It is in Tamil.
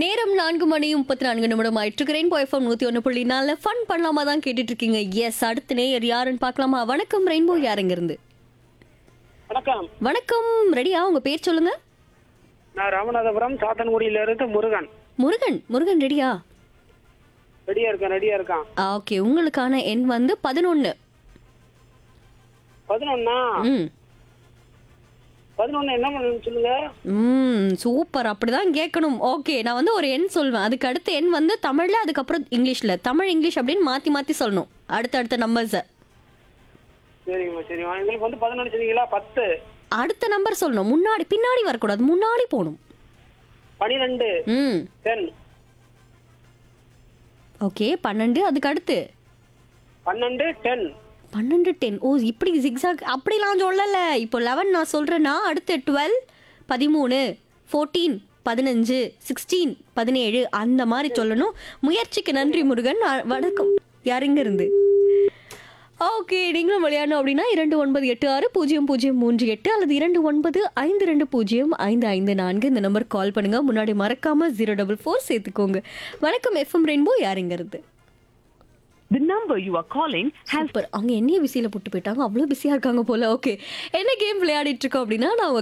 நேரம் நான்கு மணி முப்பத்தி நான்கு நிமிடம் ஆயிட்டு ரெயின்போ எஃப்எம் நூத்தி ஒன்று புள்ளி நாலு ஃபன் பண்ணலாமா தான் கேட்டுட்டு இருக்கீங்க எஸ் அடுத்த நேயர் யாருன்னு பார்க்கலாமா வணக்கம் ரெயின்போ யாருங்க இருந்து வணக்கம் வணக்கம் ரெடியா உங்க பேர் சொல்லுங்க நான் ராமநாதபுரம் சாத்தன்குடியில இருந்து முருகன் முருகன் முருகன் ரெடியா ரெடியா இருக்கேன் ரெடியா இருக்கான் ஓகே உங்களுக்கான எண் வந்து பதினொன்னு பதினொன்னா ம் பதினொன்னு என்ன பண்ணணும்னு சொல்லுங்க ம் சூப்பர் அப்படிதான் கேட்கணும் ஓகே நான் வந்து ஒரு எண் சொல்வேன் அதுக்கு அடுத்த எண் வந்து தமிழ்ல அதுக்கப்புறம் இங்கிலீஷ்ல தமிழ் இங்கிலீஷ் அப்படின்னு மாத்தி மாத்தி சொல்லணும் அடுத்த அடுத்த நம்பர்ஸை சரிங்கம்மா சரிம்மா எங்களுக்கு வந்து பதினொன்று சொன்னீங்களா பத்து அடுத்த நம்பர் சொல்லணும் முன்னாடி பின்னாடி வரக்கூடாது முன்னாடி போகணும் பனிரெண்டு ம் டென் ஓகே பன்னெண்டு அதுக்கு அடுத்து பன்னெண்டு டென் பன்னெண்டு டென் ஓ இப்படி ஜிக்ஸாக் அப்படிலாம் சொல்லலை இப்போ லெவன் நான் சொல்கிறேன்னா அடுத்து டுவெல் பதிமூணு ஃபோர்டீன் பதினஞ்சு சிக்ஸ்டீன் பதினேழு அந்த மாதிரி சொல்லணும் முயற்சிக்கு நன்றி முருகன் அ- வணக்கம் யாருங்க இருந்து ஓகே நீங்களும் விளையாடணும் அப்படின்னா இரண்டு ஒன்பது எட்டு ஆறு பூஜ்ஜியம் பூஜ்ஜியம் மூன்று எட்டு அல்லது இரண்டு ஒன்பது ஐந்து ரெண்டு பூஜ்ஜியம் ஐந்து ஐந்து நான்கு இந்த நம்பர் கால் பண்ணுங்க முன்னாடி மறக்காம ஜீரோ டபுள் ஃபோர் சேர்த்துக்கோங்க வணக்கம் எஃப்எம் ரெயின்போ யாருங்க இருந்து The number you are calling has super அவங்க என்னைய பிஸியில் போட்டு போயிட்டாங்க அவ்வளோ பிஸியாக இருக்காங்க போல ஓகே என்ன கேம் விளையாடிட்டு இருக்கோம் அப்படின்னா நான்